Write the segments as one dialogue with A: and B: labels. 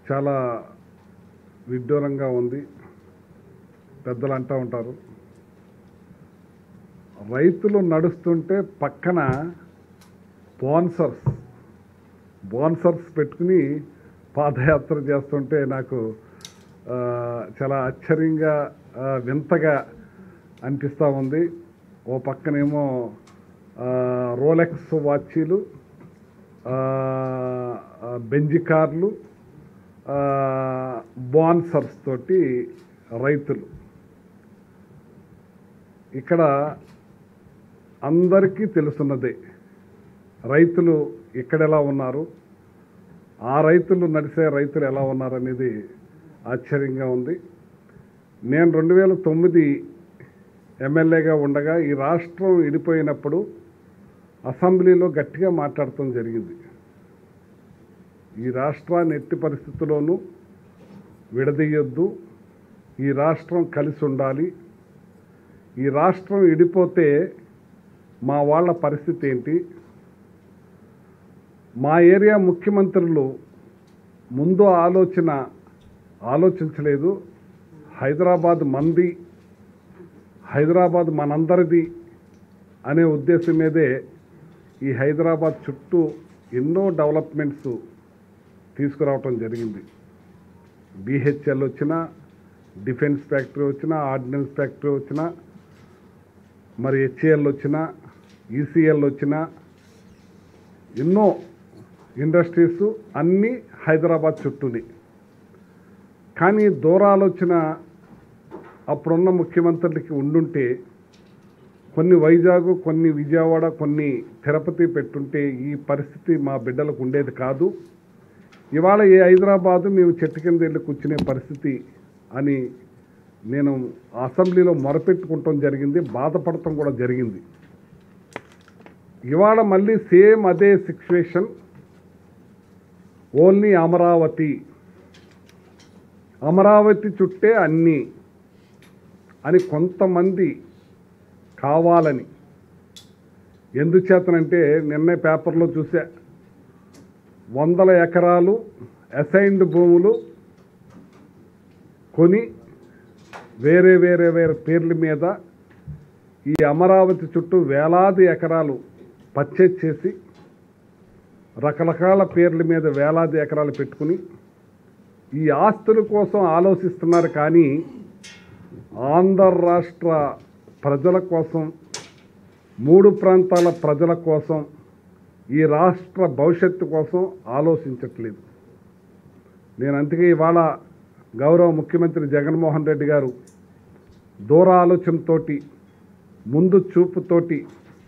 A: చాలా విడ్డూరంగా ఉంది పెద్దలు అంటూ ఉంటారు రైతులు నడుస్తుంటే పక్కన స్పాన్సర్స్ స్పాన్సర్స్ పెట్టుకుని పాదయాత్ర చేస్తుంటే నాకు ఆ, చాలా ఆశ్చర్యంగా ఆ, వింతగా అనిపిస్తూ ఉంది ఓ పక్కనేమో ఆ, రోలెక్స్ వాచీలు ఆ, ఆ, బెంజి కార్లు ఆ, బాన్సర్స్ తోటి రైతులు ఇక్కడ అందరికీ తెలుసున్నదే రైతులు ఇక్కడ ఎలా ఉన్నారు ఆ రైతులు నడిసే రైతులు ఎలా ఉన్నారు అనేది ఆశ్చర్యంగా ఉంది నేను రెండు వేల తొమ్మిది ఎమ్మెల్యేగా ఉండగా ఈ రాష్ట్రం విడిపోయినప్పుడు అసెంబ్లీలో గట్టిగా మాట్లాడటం జరిగింది ఈ రాష్ట్రాన్ని ఎట్టి పరిస్థితుల్లోనూ విడదీయొద్దు ఈ రాష్ట్రం కలిసి ఉండాలి ఈ రాష్ట్రం విడిపోతే మా వాళ్ళ పరిస్థితి ఏంటి మా ఏరియా ముఖ్యమంత్రులు ముందు ఆలోచన ఆలోచించలేదు హైదరాబాద్ మంది హైదరాబాద్ మనందరిది అనే ఉద్దేశం మీదే ఈ హైదరాబాద్ చుట్టూ ఎన్నో డెవలప్మెంట్స్ తీసుకురావటం జరిగింది బిహెచ్ఎల్ వచ్చిన డిఫెన్స్ ఫ్యాక్టరీ వచ్చిన ఆర్డినెన్స్ ఫ్యాక్టరీ వచ్చిన మరి హెచ్ఏఎల్ వచ్చిన ఈసీఎల్ వచ్చిన ఎన్నో ఇండస్ట్రీస్ అన్నీ హైదరాబాద్ చుట్టూని కానీ దూరాలోచన అప్పుడున్న ముఖ్యమంత్రులకి ఉండుంటే కొన్ని వైజాగ్ కొన్ని విజయవాడ కొన్ని తిరుపతి పెట్టుంటే ఈ పరిస్థితి మా బిడ్డలకు ఉండేది కాదు ఇవాళ ఈ హైదరాబాదు మేము చెట్టు కింద వెళ్ళి కూర్చునే పరిస్థితి అని నేను అసెంబ్లీలో మొరపెట్టుకుంటాం జరిగింది బాధపడటం కూడా జరిగింది ఇవాళ మళ్ళీ సేమ్ అదే సిచ్యువేషన్ ఓన్లీ అమరావతి అమరావతి చుట్టే అన్నీ అని కొంతమంది కావాలని ఎందుచేతనంటే నిన్నే పేపర్లో చూసా వందల ఎకరాలు అసైన్డ్ భూములు కొని వేరే వేరే వేరే పేర్ల మీద ఈ అమరావతి చుట్టూ వేలాది ఎకరాలు పర్చేజ్ చేసి రకరకాల పేర్ల మీద వేలాది ఎకరాలు పెట్టుకుని ఈ ఆస్తుల కోసం ఆలోచిస్తున్నారు కానీ ఆంధ్ర రాష్ట్ర ప్రజల కోసం మూడు ప్రాంతాల ప్రజల కోసం ఈ రాష్ట్ర భవిష్యత్తు కోసం ఆలోచించట్లేదు నేను అందుకే ఇవాళ గౌరవ ముఖ్యమంత్రి జగన్మోహన్ రెడ్డి గారు దూర ఆలోచనతోటి ముందు చూపుతోటి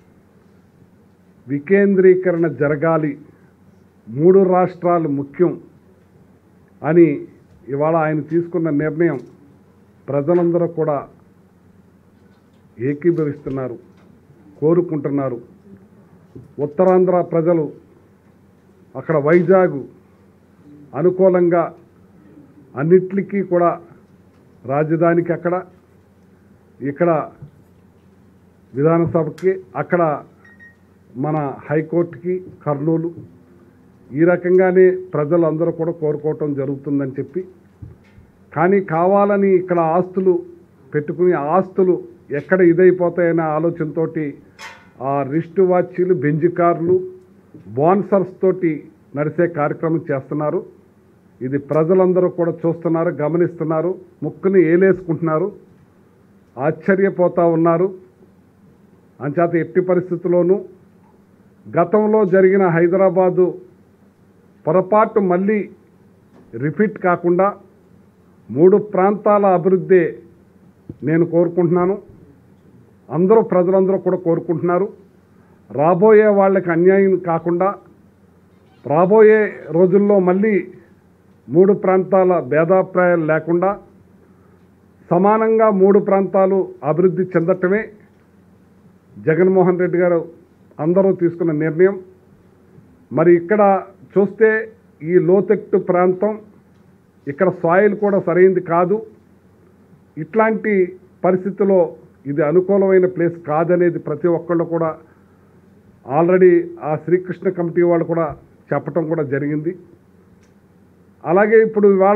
A: వికేంద్రీకరణ జరగాలి మూడు రాష్ట్రాలు ముఖ్యం అని ఇవాళ ఆయన తీసుకున్న నిర్ణయం ప్రజలందరూ కూడా ఏకీభవిస్తున్నారు కోరుకుంటున్నారు ఉత్తరాంధ్ర ప్రజలు అక్కడ వైజాగ్ అనుకూలంగా అన్నిటికీ కూడా రాజధానికి అక్కడ ఇక్కడ విధానసభకి అక్కడ మన హైకోర్టుకి కర్నూలు ఈ రకంగానే ప్రజలు అందరూ కూడా కోరుకోవటం జరుగుతుందని చెప్పి కానీ కావాలని ఇక్కడ ఆస్తులు పెట్టుకుని ఆస్తులు ఎక్కడ ఇదైపోతాయనే ఆలోచనతోటి ఆ రిస్ట్ వాచీలు బెంజ్ కార్లు బాన్సర్స్ తోటి నడిసే కార్యక్రమం చేస్తున్నారు ఇది ప్రజలందరూ కూడా చూస్తున్నారు గమనిస్తున్నారు ముక్కుని ఏలేసుకుంటున్నారు ఆశ్చర్యపోతూ ఉన్నారు అంచేత ఎట్టి పరిస్థితుల్లోనూ గతంలో జరిగిన హైదరాబాదు పొరపాటు మళ్ళీ రిపీట్ కాకుండా మూడు ప్రాంతాల అభివృద్ధి నేను కోరుకుంటున్నాను అందరూ ప్రజలందరూ కూడా కోరుకుంటున్నారు రాబోయే వాళ్ళకి అన్యాయం కాకుండా రాబోయే రోజుల్లో మళ్ళీ మూడు ప్రాంతాల భేదాభిప్రాయాలు లేకుండా సమానంగా మూడు ప్రాంతాలు అభివృద్ధి చెందటమే జగన్మోహన్ రెడ్డి గారు అందరూ తీసుకున్న నిర్ణయం మరి ఇక్కడ చూస్తే ఈ లోతెట్టు ప్రాంతం ఇక్కడ సాయిల్ కూడా సరైంది కాదు ఇట్లాంటి పరిస్థితిలో ఇది అనుకూలమైన ప్లేస్ కాదనేది ప్రతి ఒక్కళ్ళు కూడా ఆల్రెడీ ఆ శ్రీకృష్ణ కమిటీ వాళ్ళు కూడా చెప్పటం కూడా జరిగింది అలాగే ఇప్పుడు ఇవాళ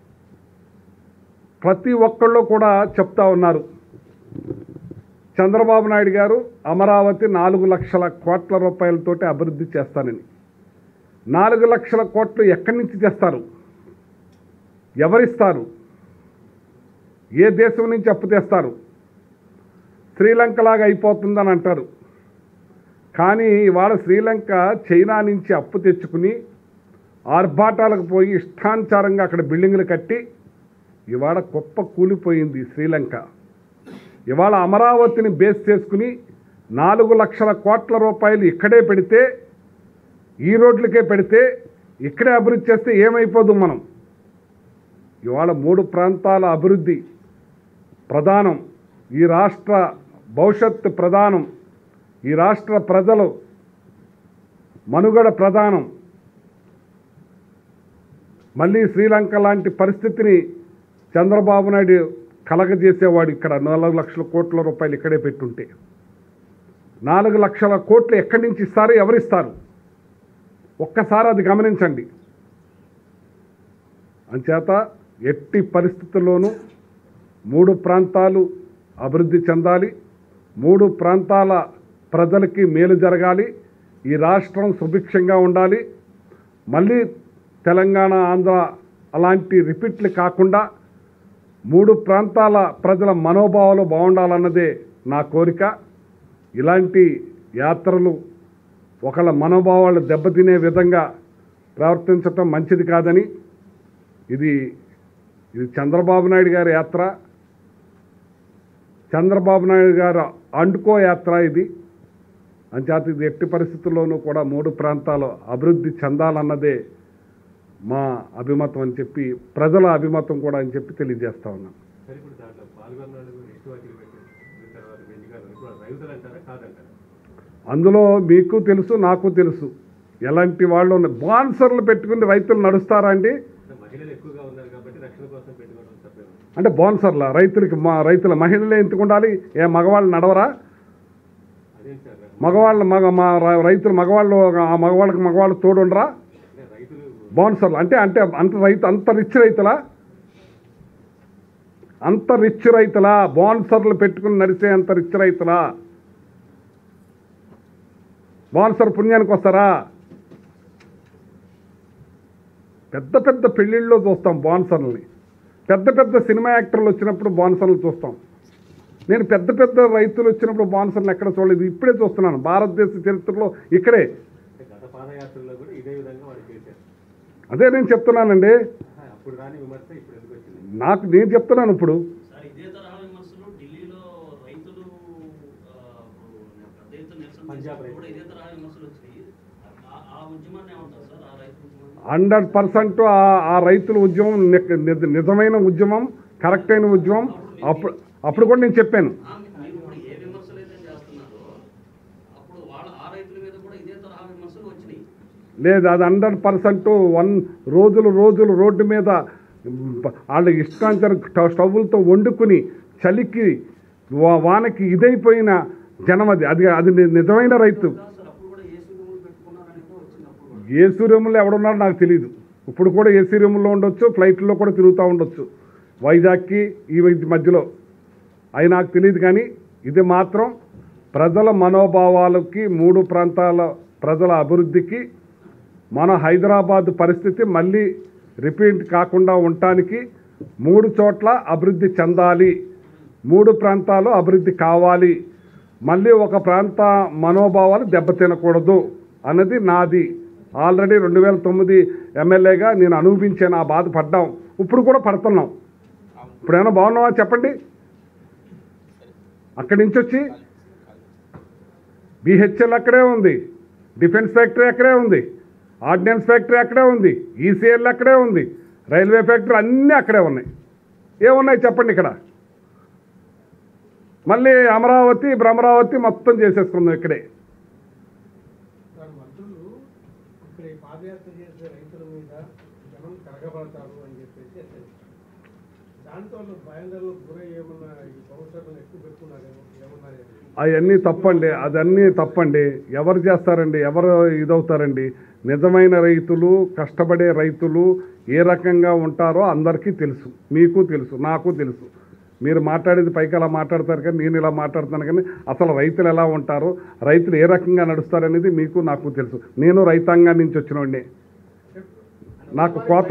A: ప్రతి ఒక్కళ్ళు కూడా చెప్తా ఉన్నారు చంద్రబాబు నాయుడు గారు అమరావతి నాలుగు లక్షల కోట్ల రూపాయలతోటి అభివృద్ధి చేస్తానని నాలుగు లక్షల కోట్లు ఎక్కడి నుంచి తెస్తారు ఎవరిస్తారు ఏ దేశం నుంచి అప్పు తెస్తారు శ్రీలంకలాగా అయిపోతుందని అంటారు కానీ ఇవాళ శ్రీలంక చైనా నుంచి అప్పు తెచ్చుకుని ఆర్భాటాలకు పోయి ఇష్టానుసారంగా అక్కడ బిల్డింగులు కట్టి ఇవాళ గొప్ప కూలిపోయింది శ్రీలంక ఇవాళ అమరావతిని బేస్ చేసుకుని నాలుగు లక్షల కోట్ల రూపాయలు ఇక్కడే పెడితే ఈ రోడ్లకే పెడితే ఇక్కడే అభివృద్ధి చేస్తే ఏమైపోదు మనం ఇవాళ మూడు ప్రాంతాల అభివృద్ధి ప్రధానం ఈ రాష్ట్ర భవిష్యత్తు ప్రధానం ఈ రాష్ట్ర ప్రజలు మనుగడ ప్రధానం మళ్ళీ శ్రీలంక లాంటి పరిస్థితిని చంద్రబాబు నాయుడు కలగజేసేవాడు ఇక్కడ నాలుగు లక్షల కోట్ల రూపాయలు ఇక్కడే పెట్టుంటే నాలుగు లక్షల కోట్లు ఎక్కడి నుంచి ఇస్తారు ఎవరిస్తారు ఒక్కసారి అది గమనించండి అంచేత ఎట్టి పరిస్థితుల్లోనూ మూడు ప్రాంతాలు అభివృద్ధి చెందాలి మూడు ప్రాంతాల ప్రజలకి మేలు జరగాలి ఈ రాష్ట్రం సుభిక్షంగా ఉండాలి మళ్ళీ తెలంగాణ ఆంధ్ర అలాంటి రిపీట్లు కాకుండా మూడు ప్రాంతాల ప్రజల మనోభావాలు బాగుండాలన్నదే నా కోరిక ఇలాంటి యాత్రలు ఒకళ్ళ మనోభావాలు దెబ్బతినే విధంగా ప్రవర్తించటం మంచిది కాదని ఇది ఇది చంద్రబాబు నాయుడు గారి యాత్ర చంద్రబాబు నాయుడు గారు అండుకో యాత్ర ఇది అంచేత ఇది ఎట్టి పరిస్థితుల్లోనూ కూడా మూడు ప్రాంతాలు అభివృద్ధి చెందాలన్నదే మా అభిమతం అని చెప్పి ప్రజల అభిమతం కూడా అని చెప్పి తెలియజేస్తా ఉన్నాను
B: సరే ఇప్పుడు దాంట్లో పాల్గొన్నాడు నెక్స్ట్ వాటికి పెట్టారు తర్వాత వెండిగారు ఇప్పుడు రైతులు అంటారా కాదంటారా
A: అందులో మీకు తెలుసు నాకు తెలుసు ఎలాంటి వాళ్ళు ఉన్నాయి బాన్సర్లు పెట్టుకుని రైతులు నడుస్తారా అండి
B: అంటే మహిళలు ఎక్కువగా ఉన్నారు కాబట్టి రక్షణ కోసం పెట్టుకోవడం తప్పేమో
A: అంటే బాన్సర్ల రైతులకి మా రైతుల మహిళలే ఎందుకు ఉండాలి ఏ మగవాళ్ళు నడవరా
B: అదేం సార్
A: మగవాళ్ళు మగ మా ర- రైతులు మగవాళ్ళు ఆ మగవాళ్ళకి మగవాళ్ళు తోడుండరా
B: అంటే రైతులు
A: బాన్సర్లు అంటే అంటే అంత రైతు అంత రిచ్ రైతులా అంత రిచ్ రైతులా బాన్సర్లు పెట్టుకుని నడిచే అంత రిచ్ రైతులా బాన్సర్ పుణ్యానికి వస్తారా పెద్ద పెద్ద పెళ్ళిళ్ళలో చూస్తాం బాన్సర్లని పెద్ద పెద్ద సినిమా యాక్టర్లు వచ్చినప్పుడు బాన్సర్లు చూస్తాం నేను పెద్ద పెద్ద రైతులు వచ్చినప్పుడు బాన్సర్లు ఎక్కడ చూడలేదు ఇప్పుడే చూస్తున్నాను భారతదేశ చరిత్రలో ఇక్కడే
B: అంటే గత పాదయాత్రలో కూడా ఇదే విధంగా వాళ్ళు చేశారు
A: అదే నేను చెప్తున్నానండి
B: ఆహా, అప్పుడు రాని విమర్శ ఇప్పుడు ఎందుకు వచ్చింది
A: నాకు నేను చెప్తున్నాను ఇప్పుడు
C: సార్ ఇదే తరహా విమర్శలు ఢిల్లీలో రైతులు ఆ, ఇప్పుడు పెద్ద ఎత్తున నిరసన
B: పంజాబ్
C: చేసినప్పుడు కూడా
B: రైతులు.
C: ఇదే తరహా విమర్శలు వచ్చినాయి ఆ- ఆ ఉద్యమాన్ని ఏమంటారు సార్ ఆ రైతు ఉద్యమాన్ని
A: హండ్రెడ్ పర్సెంట్ ఆ రైతుల ఉద్యమం ని- ని- నిజమైన ఉద్యమం కరెక్ట్ అయిన ఉద్యమం అప్పుడు అప్పుడు కూడా నేను చెప్పాను
C: ఆ, మీరు ఇప్పుడు ఏ విమర్శలు అయితే చేస్తున్నారో అప్పుడు వాళ్ళ ఆ రైతుల మీద కూడా ఇదే తరహా విమర్శలు వచ్చినాయి
A: లేదు అది హండ్రెడ్ పర్సెంట్ వన్ రోజులు రోజులు రోడ్డు మీద వాళ్ళ ఇష్టాంతరం స్టవ్- స్టవ్వులతో వండుకుని చలికి వా- వానకి ఇదైపోయిన జనం అది అది అది ని- నిజమైన రైతు
C: కాదు సార్ అప్పుడు కూడా ఏసీ రూములు పెట్టుకున్నారని కూడా వచ్చింది అప్పుడు కూడా
A: ఏ సూర్యములు ఎవడున్నారో నాకు తెలియదు ఇప్పుడు కూడా ఏసీ రూముల్లో ఉండొచ్చు ఫ్లైట్లో కూడా తిరుగుతూ ఉండొచ్చు వైజాగ్కి ఈ మధ్య- మధ్యలో అవి నాకు తెలియదు కానీ ఇది మాత్రం ప్రజల మనోభావాలకి మూడు ప్రాంతాల ప్రజల అభివృద్ధికి మన హైదరాబాద్ పరిస్థితి మళ్ళీ రిపీట్ కాకుండా ఉండటానికి మూడు చోట్ల అభివృద్ధి చెందాలి మూడు ప్రాంతాలు అభివృద్ధి కావాలి మళ్ళీ ఒక ప్రాంత మనోభావాలు దెబ్బతినకూడదు అన్నది నాది ఆల్రెడీ రెండు వేల తొమ్మిది ఎమ్మెల్యేగా నేను అనుభవించాను ఆ బాధ పడ్డాం ఇప్పుడు కూడా పడుతున్నాం ఇప్పుడు ఏమైనా బాగున్నావా చెప్పండి అక్కడి నుంచి వచ్చి బిహెచ్ఎల్ అక్కడే ఉంది డిఫెన్స్ ఫ్యాక్టరీ అక్కడే ఉంది ఆర్డినెన్స్ ఫ్యాక్టరీ అక్కడే ఉంది ఈసీఎల్ అక్కడే ఉంది రైల్వే ఫ్యాక్టరీ అన్నీ అక్కడే ఉన్నాయి ఏమున్నాయి చెప్పండి ఇక్కడ మళ్ళీ అమరావతి భ్రమరావతి మొత్తం చేసేసుకుందాం ఇక్కడే
D: సార్ మంత్రులు ఇక్కడ ఈ పాదయాత్ర చేసే రైతుల మీద జనం కరగబడతారు అని చెప్పేసి హెచ్చరిస్తారు దాంతో వాళ్ళు భయాందోళన గురై ఏమన్నా ఈ సంవత్సరం ఎక్కువ పెట్టుకున్నారేమో ఏమన్నారు
A: అవన్నీ తప్పండి అదన్నీ తప్పండి ఎవరు చేస్తారండి ఎవరు ఇదవుతారండి నిజమైన రైతులు కష్టపడే రైతులు ఏ రకంగా ఉంటారో అందరికీ తెలుసు మీకు తెలుసు నాకు తెలుసు మీరు మాట్లాడేది పైకి అలా మాట్లాడతారు కానీ నేను ఇలా మాట్లాడుతాను కానీ అసలు రైతులు ఎలా ఉంటారో రైతులు ఏ రకంగా నడుస్తారనేది మీకు నాకు తెలుసు నేను రైతాంగం నుంచి వచ్చినోడిని నాకు కోత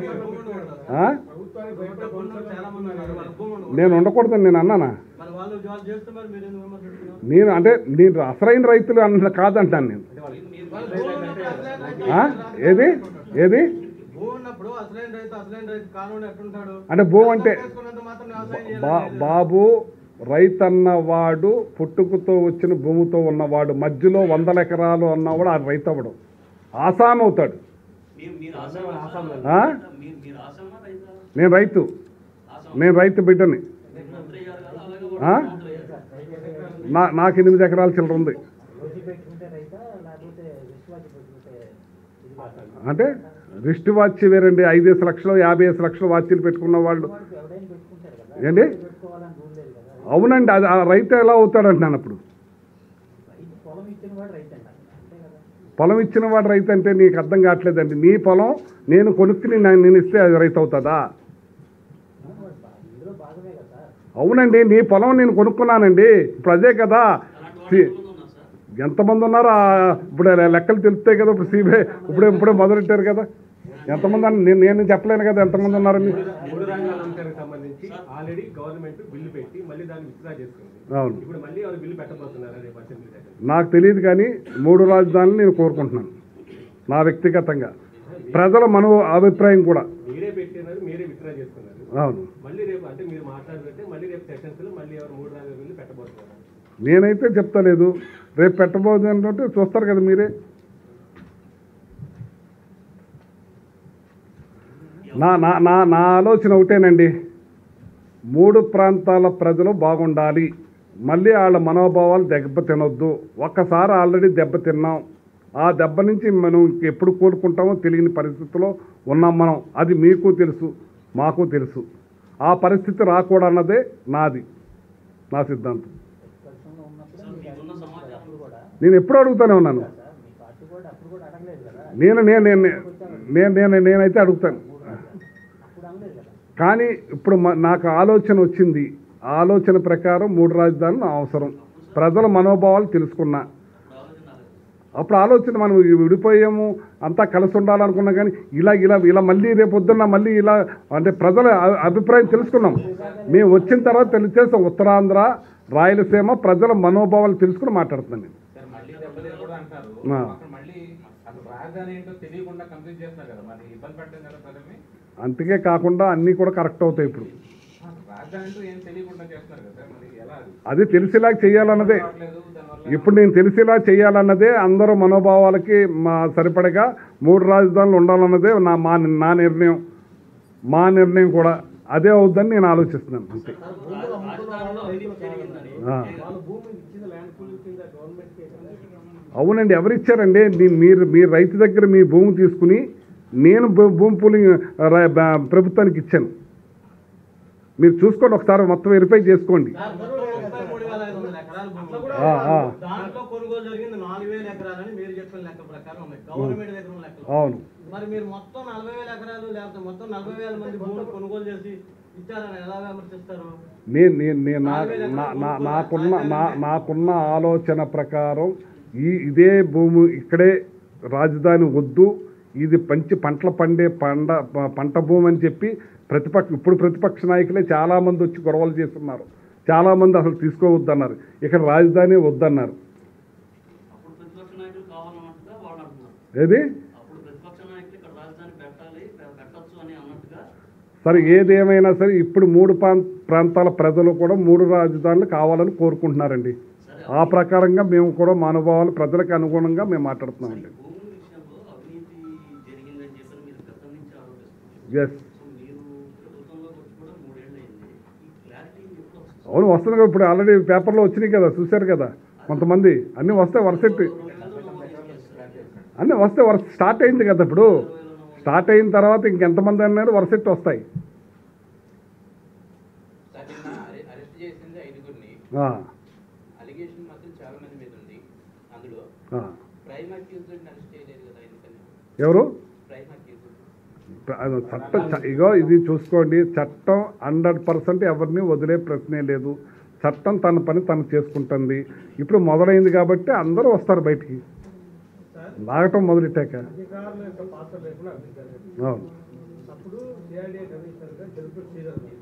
A: ఆ?
D: ప్రభుత్వానికి భయపడే
E: చాలా మంది ఉన్నారు వాళ్ళ భూమి ఉండదు.
A: నేను ఉండకూడదని నేను అన్నానా
E: మరి వాళ్ళు జాబ్ చేస్తున్నారు మీరు ఎందుకు విమర్శిస్తున్నారు
A: నేను అంటే నేను అసలైన రైతులు అన్న కాదంటాను నేను
E: వాళ్ళు భూమి ఉన్నప్పుడు అసలైన రైతు
A: ఆ? ఏది ఏది
E: భూమి ఉన్నప్పుడు అసలైన రైతు అసలైన రైతు కానూని ఎట్టుంటాడు
A: అంటే భూమి అంటే
E: చేసుకున్నంత మాత్రం వ్యవసాయం
A: బా
E: చేయాలని
A: బాబు రైతన్నవాడు పుట్టుకతో వచ్చిన భూమితో ఉన్నవాడు మధ్యలో వందల ఎకరాలు ఉన్నవాడు ఆ రైతు అవ్వడం ఆసాన్ అవుతాడు
C: మీరు మీరు ఆసామా
A: ఆ?
C: మీరు మీరు ఆసామా రైతా
A: నేను రైతు
C: ఆసామా
A: నేను రైతు బిడ్డని
C: మంత్రి అయ్యారు కదా అలాగే
A: ఆ?
C: వాడు మంత్రి అయ్యారు
A: నా నాకు ఎనిమిది ఎకరాల చిల్లర ఉంది
F: రోజు పెట్టుకుంటే రైతా లేకపోతే విశ్వాసి పెట్టుకుంటే ఇది కాదా?
A: అంటే రిస్ట్ వాచ్ వేరండి ఐదేసి లక్షలు యాభై ఐదు లక్షలు వాచీలు పెట్టుకున్న వాళ్ళు
F: వాడికి ఎవడైనా పెట్టుకుంటారు కదా
A: ఏంటి?
F: పెట్టుకోవాలని రూల్ లేదు కదా
A: అవునండి అది ఆ రైతు ఎలా అవుతాడు అంటున్నాను అప్పుడు
F: రైతు పొలం ఇచ్చిన వాడు రైతు అంట అంతే కదా
A: పొలం ఇచ్చిన వాడు రైతు అంటే నీకు అర్థం కావట్లేదండి నీ పొలం నేను కొనుక్కుని నా- నేను ఇస్తే అది రైతు అవుతుందా
F: వాడు బా- ఇందులో భాగమే కదా సార్
A: అవునండి నీ పొలం నేను కొనుక్కున్నానండి ఇప్పుడు అదే కదా
C: అలాంటి
A: సి-
C: వాళ్ళు ఎంతమంది ఉన్నారు సార్
A: ఎంతమంది ఉన్నారో ఆ- ఇప్పుడు లె- లెక్కలు తెలుస్తాయి కదా ఇప్పుడు సిబిఐ ఇప్పుడే ఇప్పుడే మొదలెట్టారు కదా ఎంతమంది అని నేను నేను చెప్పలేను కదా ఎంతమంది ఉన్నారని
B: మూడు రంగాల అంశానికి సంబంధించి ఆల్రెడీ గవర్నమెంట్ బిల్లు పెట్టి మళ్ళీ దాన్ని విత్డ్రా చేసుకుంది
A: అవును
B: ఇప్పుడు మళ్ళీ ఎవరు బిల్లు పెట్టబోతున్నారు రేపు అసెంబ్లీ దగ్గర
A: నాకు తెలియదు కానీ మూడు రాజధానులు నేను కోరుకుంటున్నాను నా వ్యక్తిగతంగా ప్రజల మనో అభిప్రాయం కూడా
B: మీరే పెట్టినారు మీరే విత్డ్రా చేసుకున్నారు
A: అవును
B: మళ్ళీ రేపు అంటే మీరు మాట్లాడుతుంటే మళ్ళీ రేపు సెషన్స్ లో మళ్ళీ ఎవరు మూడు రంగాల బిల్లు పెట్టబోతున్నారు
A: నేనైతే చెప్తలేదు రేపు పెట్టబోదు అంటే చూస్తారు కదా మీరే నా నా నా నా ఆలోచన ఒకటేనండి మూడు ప్రాంతాల ప్రజలు బాగుండాలి మళ్ళీ వాళ్ళ మనోభావాలు దెబ్బ తినొద్దు ఒక్కసారి ఆల్రెడీ దెబ్బ తిన్నాం ఆ దెబ్బ నుంచి మనం ఎప్పుడు కోలుకుంటామో తెలియని పరిస్థితిలో ఉన్నాం మనం అది మీకు తెలుసు మాకు తెలుసు ఆ పరిస్థితి రాకూడన్నదే నాది నా సిద్ధాంతం
F: ప్రతిపక్షంలో ఉన్నప్పుడు
C: సార్,
F: మీకు
C: మీకున్న
F: అడిగింది
C: సమాచారం
F: అప్పుడు కూడా
A: నేను ఎప్పుడు అడుగుతూనే ఉన్నాను
F: సార్ మీ పార్టీ కూడా అప్పుడు కూడా అడగలేదు కదా
A: నేను నేను నేను నేను నేను నేనైతే అడుగుతాను
F: అప్పుడు అనలేదు కదా
A: కానీ ఇప్పుడు మ- నాకు ఆలోచన వచ్చింది ఆ ఆలోచన ప్రకారం మూడు రాజధానులు అవసరం ప్రజల మనోభావాలు తెలుసుకున్నా
C: ఇప్పుడు ఆలోచన రాలేదు.
A: అప్పుడు ఆలోచన మనం విడిపోయాము అంతా కలిసి ఉండాలనుకున్నా కానీ ఇలా ఇలా ఇలా మళ్ళీ రేపు పొద్దున్న మళ్ళీ ఇలా అంటే ప్రజల అ- అభిప్రాయం తెలుసుకున్నాం మేము వచ్చిన తర్వాత తెలిసేసి ఉత్తరాంధ్ర రాయలసీమ ప్రజల మనోభావాలు తెలుసుకుని మాట్లాడుతున్నాను నేను
G: సార్ మళ్ళీ దెబ్బతిన కూడా అంటారు
A: ఆ.
G: అక్కడ మళ్ళీ అసలు రాజధాని ఏంటో తెలియకుండా కంప్లీట్ చేస్తున్నారు కదా మరి ఇబ్బంది పడ్డాం కదా ప్రజల్ని
A: అంతకే కాకుండా అన్నీ కూడా కరెక్ట్ అవుతాయి ఇప్పుడు
G: అసలు రాజధాని ఏంటో ఏం తెలియకుండా చేస్తున్నారు కదా మరి ఎలా అది?
A: అది తెలిసేలా చేయాలన్నదే
G: రావట్లేదు దానివల్ల
A: ఇప్పుడు నేను తెలిసేలా చేయాలన్నదే అందరూ మనోభావాలకి మా సరిపడగా మూడు రాజధానులు ఉండాలన్నదే నా మా నా నిర్ణయం మా నిర్ణయం కూడా అదే అవుద్దని నేను ఆలోచిస్తున్నాను అంతే
C: రాజధానిలో అవినీతి జరిగిందని
A: ఆ.
D: వాళ్ళ భూమి ఇచ్చిన ల్యాండ్ పూల్ కింద గవర్నమెంట్కే కదా
A: అవునండి ఎవరిచ్చారండి నీ- మీరు మీ రైతు దగ్గర మీ భూమి తీసుకుని నేను భూ- భూమి పూలింగ్ ర- బ- ప్రభుత్వానికి ఇచ్చాను మీరు చూసుకోండి ఒకసారి మొత్తం వెరిఫై చేసుకోండి
E: సార్, మొత్తం ముప్పై మూడు వేల ఐదు వందల ఎకరాల భూమి
A: ఆ, ఆ,
E: దాంట్లో కొనుగోలు జరిగింది నాలుగు వేల ఎకరాలని మీరు చెప్పిన లెక్క ప్రకారం ఉంది గవర్నమెంట్ దగ్గర ఉన్న లెక్కలు
A: అవును
E: మరి మీరు మొత్తం నలభై వేల ఎకరాలు లేకపోతే మొత్తం నలభై వేల మంది భూములు కొనుగోలు చేసి ఇచ్చారని ఎలా విమర్శిస్తారు
A: నేను నేను నేను నా నా- నా- నాకున్న నా నాకున్న ఆలోచన ప్రకారం ఈ ఇదే భూమి ఇక్కడే రాజధాని వద్దు ఇది పంచి పంటలు పండే పండ ప- పంట భూమి అని చెప్పి ప్రతిపక్ష ఇప్పుడు ప్రతిపక్ష నాయకులే చాలామంది వచ్చి గొడవలు చేస్తున్నారు చాలామంది అసలు తీసుకోవద్దన్నారు ఇక్కడ రాజధాని వద్దన్నారు
C: అప్పుడు ప్రతిపక్ష నాయకులు కావాలన్నట్టుగా వాళ్ళు అంటున్నారు
A: ఏది
C: అప్పుడు ప్రతిపక్ష నాయకులు ఇక్కడ రాజధాని పెట్టాలి పె- పెట్టొచ్చు అని అన్నట్టుగా
A: సరే ఏదేమైనా సరే ఇప్పుడు మూడు ప్రాం- ప్రాంతాల ప్రజలు కూడా మూడు రాజధానులు కావాలని కోరుకుంటున్నారండి
C: సరే
A: ఆ ప్రకారంగా మేము కూడా మా అనుభవాలు ప్రజలకు అనుగుణంగా మేము మాట్లాడుతున్నామండి
C: భూముల విషయంలో అవినీతి జరిగిందని చెప్పి మీరు గతం నుంచి ఆరోపిస్తున్నారు
A: ఎస్
C: సో మీరు ప్రభుత్వంలోకి వచ్చి కూడా మూడేళ్ళు అయింది ఈ క్లారిటీ ఎప్పుడు వస్తుంది
A: అవును వస్తుంది కదా ఇప్పుడు ఆల్రెడీ పేపర్లో వచ్చినాయి కదా చూశారు కదా కొంతమంది అన్నీ వస్తాయి వరసెట్ అన్నీ వస్తే వరుస స్టార్ట్ అయింది కదా ఇప్పుడు స్టార్ట్ అయిన తర్వాత ఇంకెంతమంది అన్నారు వరసెట్ వస్తాయి ఆ,
H: అలిగేషన్ మాత్రం చాలా మంది మీద ఉంది అందులో
A: ఆ.
H: ప్రైమ్ అక్యూజ్డ్ అరెస్ట్ చేయలేదు కదా ఎందుకని
A: ఎవరు
H: ప్రైమ్ అక్యూజ్డ్
A: అది చట్టం చ- ఇగో ఇది చూసుకోండి చట్టం హండ్రెడ్ పర్సెంట్ ఎవరిని వదిలే ప్రశ్నే లేదు చట్టం తన పని తను చేసుకుంటుంది ఇప్పుడు మొదలైంది కాబట్టి అందరూ వస్తారు బయటికి
D: సార్
A: లాగటం మొదలెట్టాక
D: అధికారుల యొక్క పాత్ర లేకుండా అభివృద్ధి జరగదు.
A: అవును
D: అప్పుడు సిఐడిఏ కమిషనర్గా జరుపు శ్రీధర్ ఉన్నారు.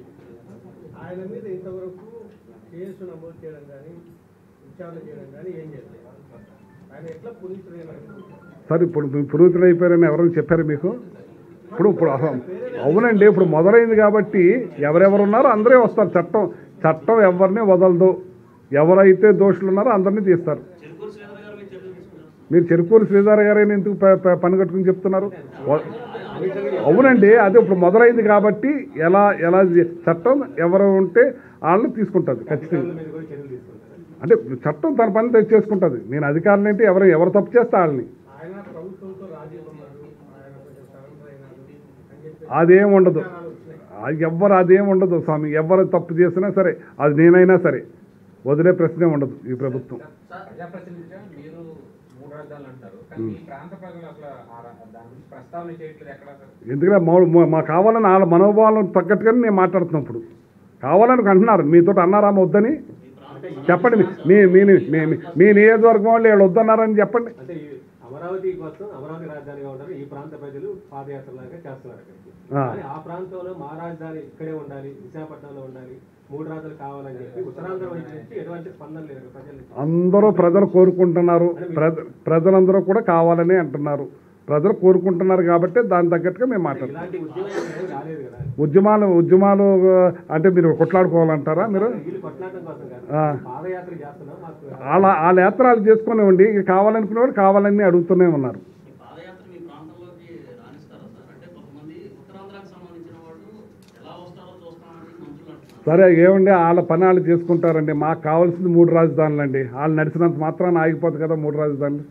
D: ఆయన మీద ఇంతవరకు కేసు నమోదు చేయడం కానీ విచారణ చేయడం కానీ ఏం చేయలేదు ఆయన ఎట్లా పునీతులైనారు
A: సరే ఇప్పుడు మీ పురోహితులు అయిపోయారని ఎవరైనా చెప్పారు మీకు ఇప్పుడు ఇప్పుడు అసలు అవునండి ఇప్పుడు మొదలైంది కాబట్టి ఎవరెవరు ఉన్నారో అందరే వస్తారు చట్టం చట్టం ఎవరిని వదలదు ఎవరైతే దోషులు ఉన్నారో అందరినీ తీస్తారు
C: చెరుకూరు శ్రీధర్ గారు మీరు చర్యలు తీసుకున్నారు
A: మీరు చెరుకూరు శ్రీధర్ గారైనా ఎందుకు ప- ప- పని కట్టుకుని చెప్తున్నారు వ- అవునండి అదే ఇప్పుడు మొదలైంది కాబట్టి ఎలా ఎలా చే- చట్టం ఎవరు ఉంటే వాళ్ళని తీసుకుంటుంది ఖచ్చితంగా
B: అధికారుల మీద కూడా చర్యలు తీసుకుంటారు
A: అంటే చట్టం తన పని తెచ్చి చేసుకుంటుంది నేను అధికారులు ఏంటి ఎవరు ఎవరు తప్పు చేస్తే వాళ్ళని
D: ఆయన ప్రభుత్వంతో రాజీ ఉన్నారు ఆయన కొంచెం సరెండర్ అయినారు అని చెప్పి
A: అదేం ఉండదు
D: విచారాలు వచ్చినాయి
A: ఆ ఎవ్వరు అదేం ఉండదు స్వామి ఎవరు తప్పు చేసినా సరే అది నేనైనా సరే వదిలే ప్రశ్నే ఉండదు ఈ ప్రభుత్వం
G: ప్రజాప్రతినిధిగా మీరు మూడు రాజ్యాలు అంటారు కానీ ఈ ప్రాంత ప్రజలు అసలు ఆ రా- దాని గురించి ప్రస్తావన చేయట్లేదు ఎక్కడ అసలు
A: ఎందుకంటే మా మా- మా కావాలని వాళ్ళ మనోభావాలను తగ్గట్టుగానే నేను మాట్లాడుతున్నాను ఇప్పుడు కావాలని అంటున్నారు మీతో అన్నారా వద్దని చెప్పండి మీ- మీ మీ మీ- మీ- మీ నియోజకవర్గం వాళ్ళు వీళ్ళు వద్దన్నారని చెప్పండి
B: అంటే ఈ అమరావతి కోసం అమరావతి రాజధానిగా ఉంటారు ఈ ప్రాంత ప్రజలు పాదయాత్రలాగా చేస్తున్నారు అక్కడికి
A: ఆ.
B: కానీ ఆ ప్రాంతంలో మా రాజధాని ఇక్కడే ఉండాలి విశాఖపట్నంలో ఉండాలి మూడు రాజధానులు కావాలని చెప్పి ఉత్తరాంధ్ర వైపు నుంచి ఎటువంటి స్పందన లేదు అక్కడ ప్రజల నుంచి
A: అందరూ ప్రజలు కోరుకుంటున్నారు ప్రజ ప్రజలందరూ కూడా కావాలని అంటున్నారు ప్రజలు కోరుకుంటున్నారు కాబట్టి దాని తగ్గట్టుగా మేము మాట్లాడుతాం
B: ఇలాంటి ఉద్యమం ఏమీ రాలేదు కదా
A: ఉద్యమాలు ఉద్యమాలు ఆ, అంటే మీరు కొట్లాడుకోవాలంటారా మీరు
B: వీళ్ళు కొట్లాడటం కోసం కాదు
A: ఆ.
B: పాదయాత్ర చేస్తున్నాం మాకు
A: వాళ్ళ వాళ్ళ యాత్రలు చేసుకునేవ్వండి ఇక కావాలనుకునే వాళ్ళు కావాలని అడుగుతూనే ఉన్నారు
C: ఈ పాదయాత్ర మీ ప్రాంతంలోకి రాణిస్తారా సార్ అంటే కొంతమంది ఉత్తరాంధ్రాకి సంబంధించిన వాళ్ళు ఎలా వస్తారో చూస్తామని మంత్రులు అంటున్నారు
A: సరే ఏమండి వాళ్ళ పని వాళ్ళు చేసుకుంటారండి మాకు కావాల్సింది మూడు రాజధానులు అండి వాళ్ళు నడిచినంత మాత్రాన ఆగిపోతుంది కదా మూడు రాజధానులు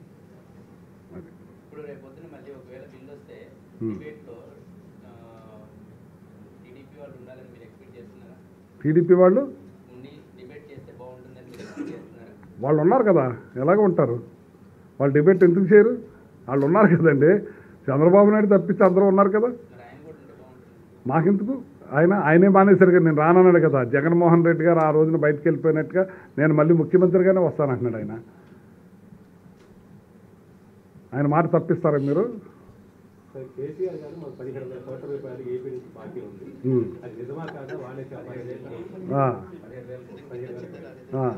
H: ఇప్పుడు రేపు పొద్దున మళ్ళీ ఒకవేళ బిల్ వస్తే
A: Hmm.
H: డిబేట్ లో టీడీపీ వాళ్ళు ఉండాలని మీరు ఎక్స్పెక్ట్ చేస్తున్నారా
A: టీడీపీ వాళ్ళు
H: ఉండి డిబేట్ చేస్తే బాగుంటుందని మీరు ఎక్స్పెక్ట్ చేస్తున్నారా
A: వాళ్ళు ఉన్నారు కదా ఎలాగ ఉంటారు వాళ్ళు డిబేట్ ఎందుకు చేయరు వాళ్ళు ఉన్నారు కదండి చంద్రబాబు నాయుడు తప్పించి అందరూ ఉన్నారు కదా
H: మరి ఆయన కూడా ఉంటే బాగుంటుంది
A: మాకెందుకు ఆయన ఆయనే మానేశారు కదా నేను రానన్నాడు కదా జగన్మోహన్ రెడ్డి గారు ఆ రోజున బయటకు వెళ్ళిపోయినట్టుగా నేను మళ్ళీ ముఖ్యమంత్రిగానే వస్తానంటున్నాడు ఆయన ఆయన మాట తప్పిస్తారా మీరు
B: సార్ కేసీఆర్ గారు మాకు పదిహేడు వందల కోట్ల రూపాయలు ఏపీ నుంచి బాకీ ఉంది
A: ఉమ్.
B: అది నిజమా కాదా వాళ్ళే చెప్పాలి
A: ఆ,
B: పదిహేడు వేల
A: ఆ.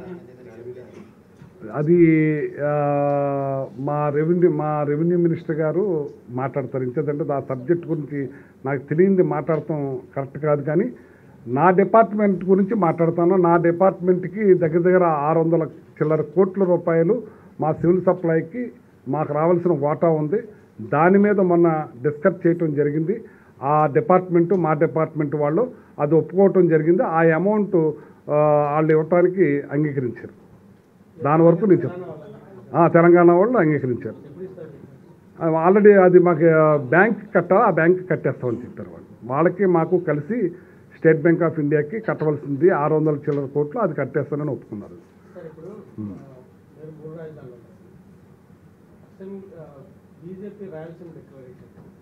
A: అది ఆ, మా రెవెన్యూ మా రెవెన్యూ మినిస్టర్ గారు మాట్లాడతారు ఇంకేదంటే ఆ సబ్జెక్ట్ గురించి నాకు తెలియంది మాట్లాడటం కరెక్ట్ కాదు కానీ నా డిపార్ట్మెంట్ గురించి మాట్లాడతాను నా డిపార్ట్మెంట్కి దగ్గర దగ్గర ఆరు వందల చిల్లర కోట్ల రూపాయలు మా సివిల్ సప్లైకి మాకు రావాల్సిన వాటా ఉంది దాని మీద మొన్న డిస్కస్ చేయటం జరిగింది ఆ డిపార్ట్మెంటు మా డిపార్ట్మెంట్ వాళ్ళు అది ఒప్పుకోవటం జరిగింది ఆ అమౌంట్ వాళ్ళు ఇవ్వటానికి అంగీకరించారు దాని వరకు నేను చెప్తాను ఆ, తెలంగాణ వాళ్ళు అంగీకరించారు ఆ, ఆల్రెడీ అది మాకు బ్యాంక్ కట్టాలి ఆ బ్యాంక్ కట్టేస్తామని చెప్పారు వాళ్ళు వాళ్ళకి మాకు కలిసి స్టేట్ బ్యాంక్ ఆఫ్ ఇండియాకి కట్టవలసింది ఆరు వందల చిల్లర కోట్లు అది కట్టేస్తానని ఒప్పుకున్నారు
D: సార్ ఇప్పుడు ఆ, మీరు మూడు రాజధానులు అన్నారు. అసెంబ్లీ బీజేపీ రాయలసీమ డిక్లరేషన్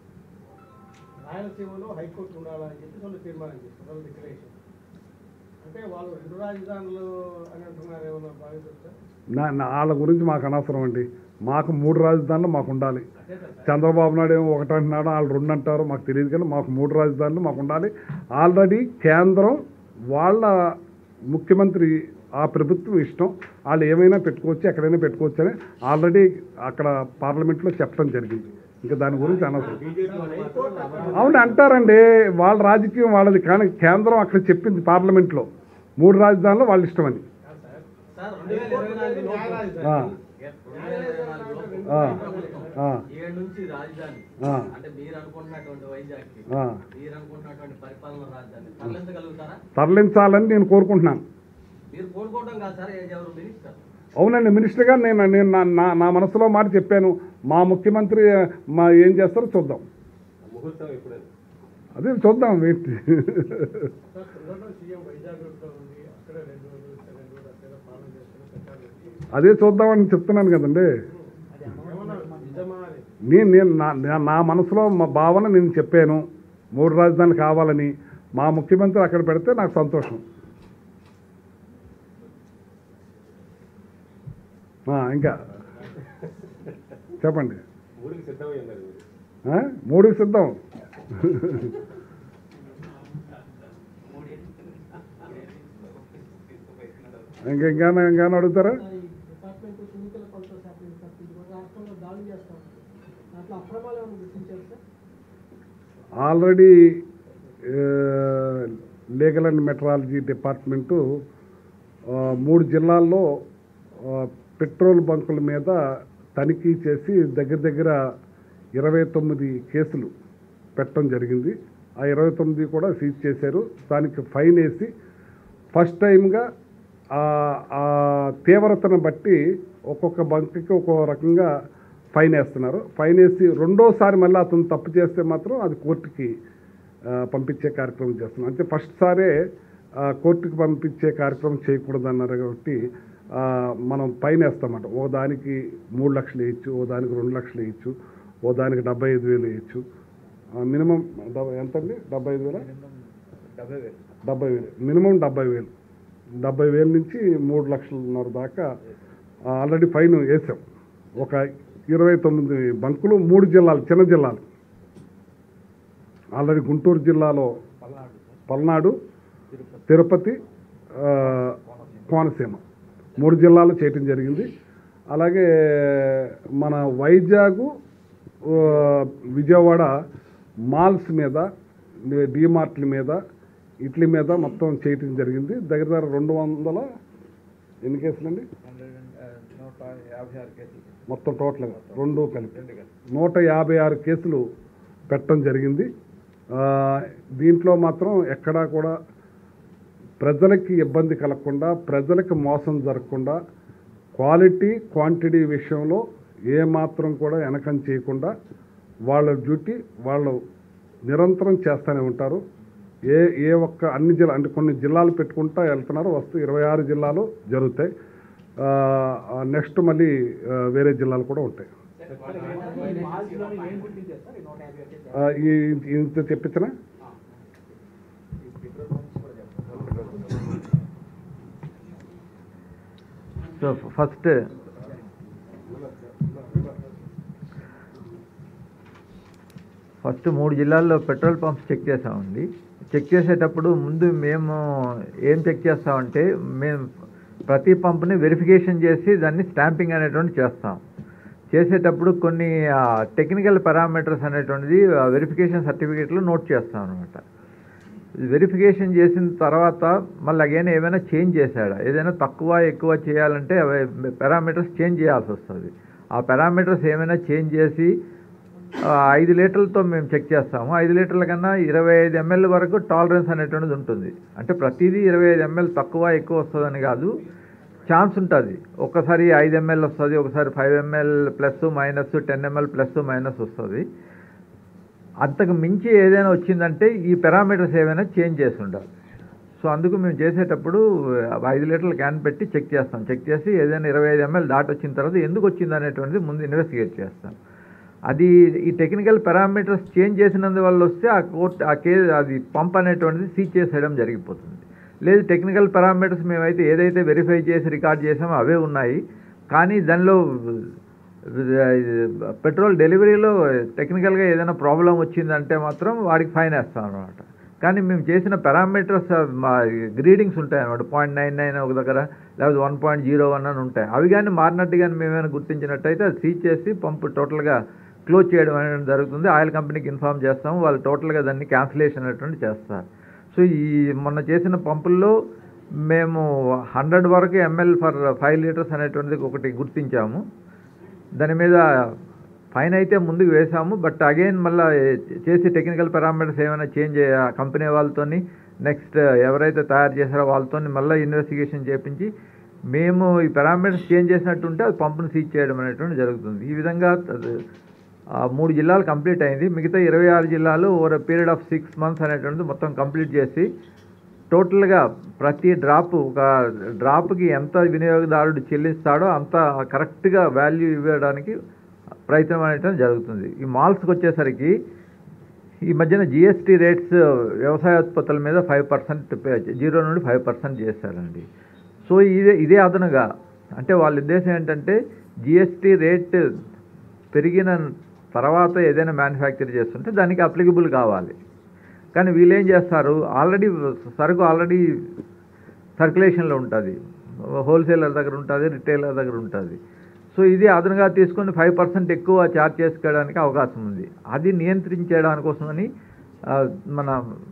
D: రాయలసీమలో హైకోర్టు ఉండాలని చెప్పి వాళ్ళు తీర్మానం చేస్తారు వాళ్ళ డిక్లరేషన్ అంటే వాళ్ళు రెండు రాజధానులు అని అంటున్నారు ఏమన్నా భావించవచ్చు
A: నా నా- వాళ్ళ గురించి మాకు అనవసరం అండి మాకు మూడు రాజధానులు మాకు ఉండాలి
D: అదే సార్
A: చంద్రబాబు నాయుడు ఏమో ఒకటి అంటున్నాడు వాళ్ళు రెండు అంటారు మాకు తెలియదు కానీ మాకు మూడు రాజధానులు మాకు ఉండాలి ఆల్రెడీ కేంద్రం వాళ్ళ ముఖ్యమంత్రి ఆ ప్రభుత్వం ఇష్టం వాళ్ళు ఏమైనా పెట్టుకోవచ్చు ఎక్కడైనా పెట్టుకోవచ్చు అని ఆల్రెడీ అక్కడ పార్లమెంట్లో చెప్పడం జరిగింది ఇంకా దాని గురించి అనవసరం
B: బీజేపీ వాళ్ళు మాత్రం అమరావతి
A: అవును అంటారండి వాళ్ళ రాజకీయం వాళ్ళది కానీ కేంద్రం అక్కడ చెప్పింది పార్లమెంట్లో మూడు రాజధానులు వాళ్ళ ఇష్టమని
D: కాదు సార్
E: సార్ రెండు వేల ఇరవై నాలుగు లోపు
A: ఆ,
E: రెండు వేల ఇరవై నాలుగు లోపు
A: ఆ,
E: ప్రభుత్వం
A: ఆ,
E: ఏడు నుంచి రాజధాని
A: ఆ.
E: అంటే మీరు అనుకుంటున్నటువంటి వైజాగ్
A: ఆ.
E: మీరు అనుకుంటున్నటువంటి పరిపాలన రాజధాని తరలించగలుగుతారా
A: తరలించాలని నేను కోరుకుంటున్నాను
E: మీరు కోరుకోవడం కాదు సార్ ఎవరు మినిస్టర్
A: అవునండి మినిస్టర్ గారు నేను నేను నా- నా నా మనసులో మాట చెప్పాను మా ముఖ్యమంత్రి మా ఏం చేస్తారో చూద్దాం
B: ముహూర్తం ఎప్పుడు
A: అదే చూద్దాం వెయిట్
D: సార్ తొందరలో సీఎం వైజాగ్ రోడ్లో ఉంది అక్కడ రెండు రోజులు ఇక్కడ రెండు రోజులు
A: అదే చూద్దామని చెప్తున్నాను కదండి
D: నిజమా అని
A: నేను నేను నా నా- నా మనసులో మా భావన నేను చెప్పాను మూడు రాజధానులు కావాలని మా ముఖ్యమంత్రి అక్కడ పెడితే నాకు సంతోషం ఆ, ఇంకా చెప్పండి
B: మూడుకి సిద్ధమై ఉన్నారు మీరు.
A: ఆ? మూడుకి సిద్ధం ఇంకా ఇంకా ఇంకా అడుగుతారా
I: డిపార్ట్మెంట్ ఎన్నికల కొలత శాఖ తప్పించి రాష్ట్రంలో దాడులు చేస్తాం దాంట్లో అక్రమాలు ఏమైనా గుర్తించారు sir
A: already legal and metrology department ఆ, మూడు జిల్లాల్లో ఆ, పెట్రోల్ బంకుల మీద తనిఖీ చేసి దగ్గర దగ్గర ఇరవై తొమ్మిది కేసులు పెట్టడం జరిగింది ఆ ఇరవై తొమ్మిది కూడా సీజ్ చేశారు దానికి ఫైన్ వేసి ఫస్ట్ టైంగా ఆ- ఆ తీవ్రతను బట్టి ఒక్కొక్క బంక్కి ఒక్కొక్క రకంగా ఫైన్ వేస్తున్నారు ఫైన్ వేసి రెండోసారి మళ్ళీ అతను తప్పు చేస్తే మాత్రం అది కోర్టుకి ఆ, పంపించే కార్యక్రమం చేస్తున్నాం అంటే ఫస్ట్ సారే ఆ, కోర్టుకి పంపించే కార్యక్రమం చేయకూడదు అన్నారు కాబట్టి ఆ, మనం ఫైన్ వేస్తామన్నమాట ఓ దానికి మూడు లక్షలు వేయచ్చు ఓ దానికి రెండు లక్షలు వేయచ్చు ఓ దానికి డెబ్బై ఐదు వేలు వేయచ్చు మినిమం ఎంత అండి డెబ్బై ఐదు వేల డెబ్బై వేలు మినిమం డెబ్బై వేలు డెబ్బై వేల నుంచి మూడు లక్షలన్నర దాకా ఆ, ఆల్రెడీ ఫైన్ వేసాం ఒక ఇరవై తొమ్మిది బంకులు మూడు జిల్లాలు చిన్న జిల్లాలు ఆల్రెడీ గుంటూరు జిల్లాలో పల్నాడు తిరుపతి ఆ, కోనసీమ మూడు జిల్లాలు చేయటం జరిగింది అలాగే మన వైజాగ్ ఆ, విజయవాడ మాల్స్ మీద డిమార్ట్ల మీద ఇట్ల మీద మొత్తం చేయటం జరిగింది దగ్గర దగ్గర రెండు వందల ఎన్ని కేసులండి మొత్తం టోటల్గా రెండు కలిపి నూట యాభై ఆరు కేసులు పెట్టడం జరిగింది ఆ, దీంట్లో మాత్రం ఎక్కడా కూడా ప్రజలకి ఇబ్బంది కలగకుండా ప్రజలకు మోసం జరగకుండా క్వాలిటీ క్వాంటిటీ విషయంలో ఏ మాత్రం కూడా వెనకం చేయకుండా వాళ్ళ డ్యూటీ వాళ్ళు నిరంతరం చేస్తూనే ఉంటారు ఏ ఏ ఒక్క అన్ని జిల్లా అంటే కొన్ని జిల్లాలు పెట్టుకుంటా వెళ్తున్నారు వస్తూ ఇరవై ఆరు జిల్లాలు జరుగుతాయి నెక్స్ట్ మళ్ళీ ఆ, వేరే జిల్లాలు కూడా ఉంటాయి
F: మాల్స్లోని ఏం గుర్తించారు సార్ ఈ నూట యాభై వచ్చేసి
A: ఆ, ఈ ఇంత చెప్పించిన
J: సో ఫస్ట్ ఫస్ట్ మూడు జిల్లాల్లో పెట్రోల్ పంప్స్ చెక్ చేసామండి చెక్ చేసేటప్పుడు ముందు మేము ఏం చెక్ చేస్తామంటే మేము ప్రతి పంప్ని వెరిఫికేషన్ చేసి దాన్ని స్టాంపింగ్ అనేటువంటి చేస్తాం చేసేటప్పుడు కొన్ని టెక్నికల్ పారామీటర్స్ అనేటువంటిది వెరిఫికేషన్ సర్టిఫికేట్లో నోట్ చేస్తాం అనమాట వెరిఫికేషన్ చేసిన తర్వాత మళ్ళీ అగైన్ ఏమైనా చేంజ్ చేశాడా ఏదైనా తక్కువ ఎక్కువ చేయాలంటే పారామీటర్స్ చేంజ్ చేయాల్సి వస్తుంది ఆ పారామీటర్స్ ఏమైనా చేంజ్ చేసి ఆ, ఐదు లీటర్లతో మేము చెక్ చేస్తాము ఐదు లీటర్ల కన్నా ఇరవై ఐదు ఎంఎల్ వరకు టాలరెన్స్ అనేటువంటిది ఉంటుంది అంటే ప్రతిదీ ఇరవై ఐదు ఎంఎల్ తక్కువ ఎక్కువ వస్తుందని కాదు ఛాన్స్ ఉంటుంది ఒక్కసారి ఐదు ఎంఎల్ వస్తుంది ఒకసారి five ML plus minus ten ML plus minus వస్తుంది అంతకు మించి ఏదైనా వచ్చిందంటే ఈ పారామీటర్స్ ఏమైనా చేంజ్ చేసి ఉండాలి సో అందుకు మేము చేసేటప్పుడు ఆ, ఐదు లీటర్ల క్యాన్ పెట్టి చెక్ చేస్తాం చెక్ చేసి ఏదైనా ఇరవై ఐదు ఎంఎల్ దాటి వచ్చిన తర్వాత ఎందుకు వచ్చింది అనేటువంటిది ముందు ఇన్వెస్టిగేట్ చేస్తాం అది ఈ టెక్నికల్ పారామీటర్స్ చేంజ్ చేసినందువల్ల వస్తే ఆ కోర్ట్ ఆ కే అది పంప్ అనేటువంటిది సీజ్ చేసేయడం జరిగిపోతుంది లేదు టెక్నికల్ పారామీటర్స్ మేమైతే ఏదైతే వెరిఫై చేసి రికార్డ్ చేసామో అవే ఉన్నాయి కానీ దానిలో పెట్రోల్ డెలివరీలో టెక్నికల్గా ఏదైనా ప్రాబ్లం వచ్చిందంటే మాత్రం వాడికి ఫైన్ వేస్తాం అనమాట కానీ మేము చేసిన పారామీటర్స్ మా గ్రీడింగ్స్ ఉంటాయి అనమాట పాయింట్ నైన్ నైన్ ఒక దగ్గర లేకపోతే వన్ పాయింట్ జీరో వన్ అని ఉంటాయి అవి కానీ మారినట్టు కానీ మేమైనా గుర్తించినట్టయితే అది సీజ్ చేసి పంపు టోటల్గా క్లోజ్ చేయడం అనేది జరుగుతుంది ఆయిల్ కంపెనీకి ఇన్ఫామ్ చేస్తాము వాళ్ళు టోటల్గా దాన్ని క్యాన్సిలేషన్ అనేటువంటి చేస్తారు సో ఈ మొన్న చేసిన పంపుల్లో మేము హండ్రెడ్ వరకు ఎంఎల్ ఫర్ ఫైవ్ లీటర్స్ అనేటువంటిది ఒకటి గుర్తించాము దాని మీద ఫైన్ అయితే ముందుకు వేసాము బట్ అగైన్ మళ్ళీ చేసి టెక్నికల్ పారామీటర్స్ ఏమైనా చేంజ్ కంపెనీ వాళ్ళతోని నెక్స్ట్ ఎవరైతే తయారు చేశారో వాళ్ళతోని మళ్ళీ ఇన్వెస్టిగేషన్ చేపించి మేము ఈ పారామీటర్స్ చేంజ్ చేసినట్టుంటే అది పంపును సీజ్ చేయడం అనేటువంటి జరుగుతుంది ఈ విధంగా అది, ఆ, మూడు జిల్లాలు కంప్లీట్ అయింది మిగతా ఇరవై ఆరు జిల్లాలు over period of six months అనేటువంటిది మొత్తం కంప్లీట్ చేసి టోటల్గా ప్రతి డ్రాప్ ఒక డ్రాప్కి ఎంత వినియోగదారుడు చెల్లిస్తాడో అంత కరెక్ట్గా వాల్యూ ఇవ్వడానికి ప్రయత్నం అనేది జరుగుతుంది ఈ మాల్స్కి వచ్చేసరికి ఈ మధ్యన జిఎస్టీ రేట్స్ వ్యవసాయ ఉత్పత్తుల మీద ఫైవ్ పర్సెంట్ జీరో నుండి ఫైవ్ పర్సెంట్ చేశారండి సో ఇదే ఇదే అదనుగా అంటే వాళ్ళ ఉద్దేశం ఏంటంటే జిఎస్టీ రేట్ పెరిగిన తర్వాత ఏదైనా మ్యానుఫ్యాక్చర్ చేస్తుంటే దానికి అప్లికబుల్ కావాలి కానీ వీళ్ళు ఏం చేస్తారు ఆల్రెడీ సరుకు ఆల్రెడీ సర్క్యులేషన్లో ఉంటుంది హోల్సేలర్ దగ్గర ఉంటుంది రిటైలర్ దగ్గర ఉంటుంది సో ఇది అదనంగా తీసుకొని ఫైవ్ పర్సెంట్ ఎక్కువ ఛార్జ్ చేసుకోవడానికి అవకాశం ఉంది అది నియంత్రించడానికి కోసమని ఆ, మన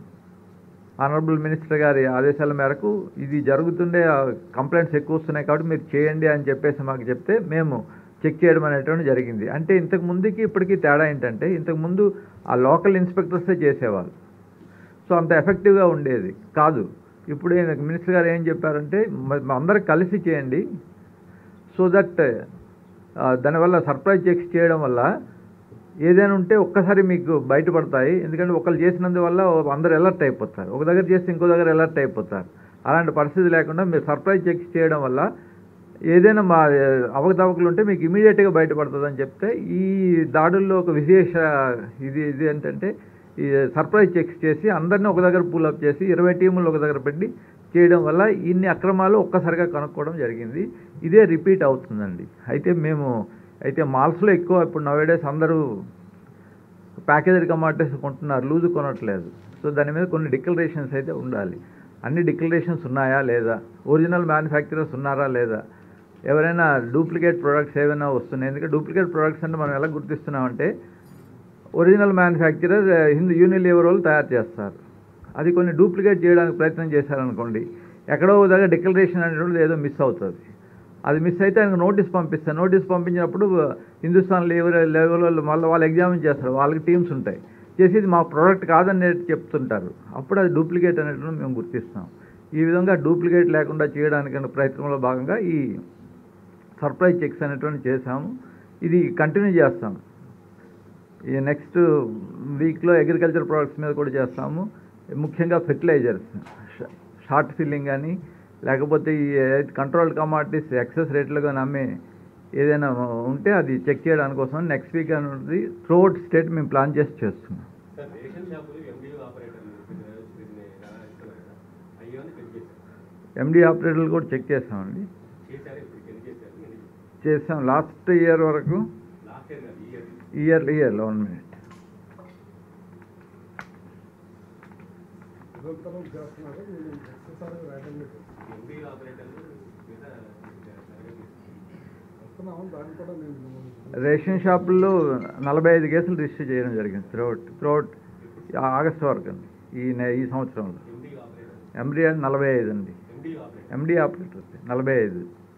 J: ఆనరబుల్ మినిస్టర్ గారి ఆదేశాల మేరకు ఇది జరుగుతుండే కంప్లైంట్స్ ఎక్కువ వస్తున్నాయి కాబట్టి మీరు చేయండి అని చెప్పేసి మాకు చెప్తే మేము చెక్ చేయడం అనేటువంటి జరిగింది అంటే ఇంతకు ముందుకి ఇప్పటికీ తేడా ఏంటంటే ఇంతకు ముందు ఆ లోకల్ ఇన్స్పెక్టర్సే చేసేవాళ్ళు సో అంత ఎఫెక్టివ్గా ఉండేది కాదు ఇప్పుడు ఈయన మినిస్టర్ గారు ఏం చెప్పారంటే మ- అందరూ కలిసి చేయండి సో దట్ దానివల్ల సర్ప్రైజ్ చెక్స్ చేయడం వల్ల ఏదైనా ఉంటే ఒక్కసారి మీకు బయటపడతాయి ఎందుకంటే ఒకళ్ళు చేసినందువల్ల అందరూ అలర్ట్ అయిపోతారు ఒక దగ్గర చేస్తే ఇంకో దగ్గర అలర్ట్ అయిపోతారు అలాంటి పరిస్థితి లేకుండా మీరు సర్ప్రైజ్ చెక్స్ చేయడం వల్ల ఏదైనా మా అవకతవకలు ఉంటే మీకు ఇమీడియట్గా బయటపడుతుందని చెప్తే ఈ దాడుల్లో ఒక విశేష ఇది ఇది ఏంటంటే ఈ సర్ప్రైజ్ చెక్స్ చేసి అందరినీ ఒక దగ్గర పూలప్ చేసి ఇరవై టీములు ఒక దగ్గర పెట్టి చేయడం వల్ల ఇన్ని అక్రమాలు ఒక్కసారిగా కనుక్కోవడం జరిగింది ఇదే రిపీట్ అవుతుందండి అయితే మేము అయితే మాల్స్లో ఎక్కువ ఇప్పుడు నవేడేస్ అందరూ ప్యాకేజెడ్ కమాడిటీస్ కొంటున్నారు లూజ్ కొనట్లేదు సో దాని మీద కొన్ని డిక్లరేషన్స్ అయితే ఉండాలి అన్ని డిక్లరేషన్స్ ఉన్నాయా లేదా ఒరిజినల్ మ్యానుఫ్యాక్చరర్స్ ఉన్నారా లేదా ఎవరైనా డూప్లికేట్ ప్రొడక్ట్స్ ఏమైనా వస్తున్నాయి ఎందుకంటే డూప్లికేట్ ప్రొడక్ట్స్ అంటే మనం ఎలా గుర్తిస్తున్నామంటే ఒరిజినల్ మ్యానుఫ్యాక్చరర్ హిందూ యూనిలివర్ వాళ్ళు తయారు చేస్తారు అది కొన్ని డూప్లికేట్ చేయడానికి ప్రయత్నం చేశారనుకోండి ఎక్కడో ఒక దగ్గర డిక్లరేషన్ అనేటువంటిది ఏదో మిస్ అవుతుంది అది మిస్ అయితే ఆయనకు నోటీస్ పంపిస్తారు నోటీస్ పంపించినప్పుడు హిందుస్థాన్ లెవెల్ లెవెల్ మళ్ళీ వాళ్ళు ఎగ్జామిన్ చేస్తారు వాళ్ళకి టీమ్స్ ఉంటాయి చేసి ఇది మా ప్రోడక్ట్ కాదని చెప్తుంటారు అప్పుడు అది డూప్లికేట్ అనేటువంటి మేము గుర్తిస్తాం ఈ విధంగా డూప్లికేట్ లేకుండా చేయడానికి ప్రయత్నంలో భాగంగా ఈ సర్ప్రైజ్ చెక్స్ అనేటువంటి చేసాము ఇది కంటిన్యూ చేస్తాం ఈ నెక్స్ట్ వీక్లో అగ్రికల్చర్ ప్రోడక్ట్స్ మీద కూడా చేస్తాము ముఖ్యంగా ఫెర్టిలైజర్స్ షార్ట్ ఫిల్లింగ్ కానీ లేకపోతే ఈ కంట్రోల్డ్ కమాడిటీస్ ఎక్సెస్ రేట్లు కానీ అమ్మే ఏదైనా ఉంటే అది చెక్ చేయడానికి కోసం నెక్స్ట్ వీక్ అనేది త్రూఅవుట్ స్టేట్ మేము ప్లాన్ చేసి చేస్తున్నాం
B: సార్ రేషన్ షాపులు ఎండియూ ఆపరేటర్లు వీటిని ఎలా ఇస్తున్నారు కదా అయ్యో అని చెక్ చేశారు
J: ఎండి ఆపరేటర్లు కూడా చెక్ చేసామండి
B: చేశారు ఇప్పుడు ఎన్ని చేశారు ఎన్ని
J: చేసాం లాస్ట్ ఇయర్ వరకు
B: లాస్ట్ ఇయర్ కాదు ఈ year
J: year year one minute
A: నిరంతరం చేస్తున్నారు వీళ్ళు ఒక్కసారి randomly చేస్తున్నారు.
B: ఎండియూ ఆపరేటర్లు మీద జరగదు
A: వస్తున్నాము దాన్ని కూడా నేను
J: రేషన్ షాపుల్లో నలభై ఐదు కేసులు రిజిస్టర్ చేయడం జరిగింది త్రూఅవుట్ త్రూఅవుట్ ఆగస్ట్ వరకు అండి ఈ నె- ఈ సంవత్సరంలో
B: ఎండియూ ఆపరేటర్
J: ఎండి నలభై ఐదు అండి
B: ఎండియూ ఆపరేటర్
J: ఎండి ఆపరేటర్ నలభై ఐదు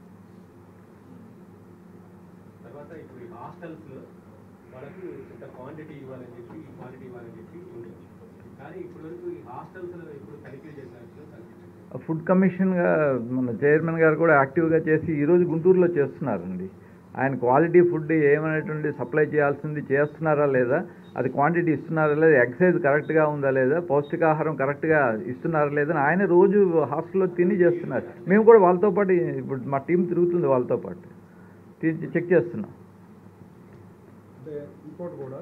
B: తర్వాత ఇప్పుడు ఈ హాస్టల్స్ వాళ్ళకి ఇంత క్వాంటిటీ ఇవ్వాలని చెప్పి ఈ క్వాంటిటీ ఇవ్వాలని చెప్పి ఉంది కానీ ఇప్పటి వరకు ఈ హాస్టల్స్ ఇప్పుడు తనిఖీ చేసినట్లు కనిపించింది
J: ఫుడ్ కమిషన్గా మన చైర్మన్ గారు కూడా యాక్టివ్గా చేసి ఈరోజు గుంటూరులో చేస్తున్నారండి ఆయన క్వాలిటీ ఫుడ్ ఏమనేటువంటి సప్లై చేయాల్సింది చేస్తున్నారా లేదా అది క్వాంటిటీ ఇస్తున్నారా లేదా ఎక్సైజ్ కరెక్ట్గా ఉందా లేదా పౌష్టికాహారం కరెక్ట్గా ఇస్తున్నారా లేదా అని ఆయన రోజు హాస్టల్లో తిని చేస్తున్నారు మేము కూడా వాళ్ళతో పాటు ఇప్పుడు మా టీం తిరుగుతుంది వాళ్ళతో పాటు తి- చెక్ చేస్తున్నాం
A: అంటే ఇంకోటి కూడా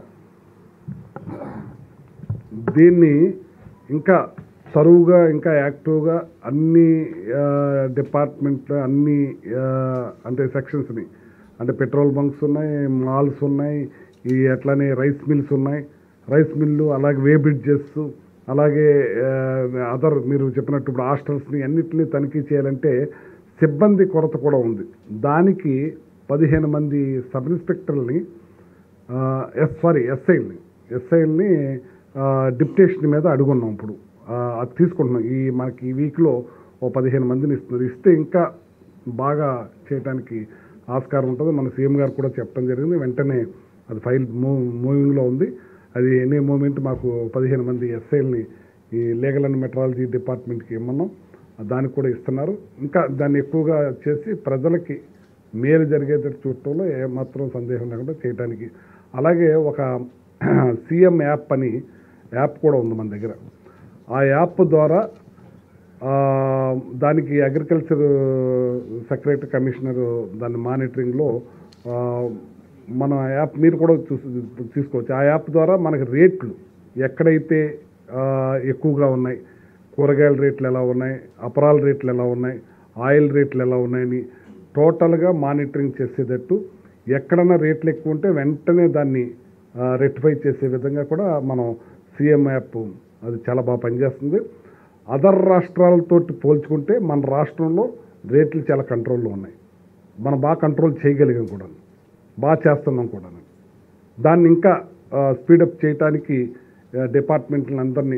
A: దీన్ని ఇంకా చరువుగా ఇంకా యాక్టివ్గా అన్ని డిపార్ట్మెంట్ అన్ని ఆ, అంటే సెక్షన్స్ని అంటే పెట్రోల్ బంక్స్ ఉన్నాయి మాల్స్ ఉన్నాయి ఈ అట్లానే రైస్ మిల్స్ ఉన్నాయి రైస్ మిల్లు అలాగే వే బ్రిడ్జెస్ అలాగే అదర్ మీరు చెప్పినట్టు ఇప్పుడు హాస్టల్స్ని అన్నిటిని తనిఖీ చేయాలంటే సిబ్బంది కొరత కూడా ఉంది దానికి పదిహేను మంది సబ్ ఇన్స్పెక్టర్ని ఎస్ సారీ ఎస్ఐల్ని ఎస్ఐల్ని డిప్యుటేషన్ మీద అడుగున్నాం ఇప్పుడు ఆ, అది తీసుకుంటున్నాం ఈ మనకి ఈ వీక్లో ఓ పదిహేను మందిని ఇస్తున్నారు ఇస్తే ఇంకా బాగా చేయడానికి ఆస్కారం ఉంటుంది మన సీఎం గారు కూడా చెప్పడం జరిగింది వెంటనే అది ఫైల్ మూవ్ మూవింగ్లో ఉంది అది ఎనీ మూమెంట్ మాకు పదిహేను మంది ఎస్ఐల్ని ఈ లీగల్ అండ్ మెట్రాలజీ డిపార్ట్మెంట్కి ఇమ్మన్నాం దానికి కూడా ఇస్తున్నారు ఇంకా దాన్ని ఎక్కువగా చేసి ప్రజలకి మేలు జరిగేటట్టు చూడటంలో ఏమాత్రం సందేహం లేకుండా చేయడానికి అలాగే ఒక సీఎం యాప్ అని యాప్ కూడా ఉంది మన దగ్గర ఆ యాప్ ద్వారా ఆ, దానికి అగ్రికల్చర్ సెక్రటరీ కమిషనర్ దాని మానిటరింగ్లో ఆ, మన యాప్ మీరు కూడా చూసి తీసుకోవచ్చు ఆ యాప్ ద్వారా మనకి రేట్లు ఎక్కడైతే ఆ, ఎక్కువగా ఉన్నాయి కూరగాయల రేట్లు ఎలా ఉన్నాయి అపరాల రేట్లు ఎలా ఉన్నాయి ఆయిల్ రేట్లు ఎలా ఉన్నాయని టోటల్గా మానిటరింగ్ చేసేటట్టు ఎక్కడన్నా రేట్లు ఎక్కువ ఉంటే వెంటనే దాన్ని రెక్టిఫై చేసే విధంగా కూడా మనం సీఎం యాప్ అది చాలా బాగా పనిచేస్తుంది అదర్ రాష్ట్రాలతోటి పోల్చుకుంటే మన రాష్ట్రంలో రేట్లు చాలా కంట్రోల్లో ఉన్నాయి మనం బాగా కంట్రోల్ చేయగలిగాం కూడా బాగా చేస్తున్నాం కూడా దాన్ని ఇంకా స్పీడప్ చేయడానికి డిపార్ట్మెంట్లను అందరినీ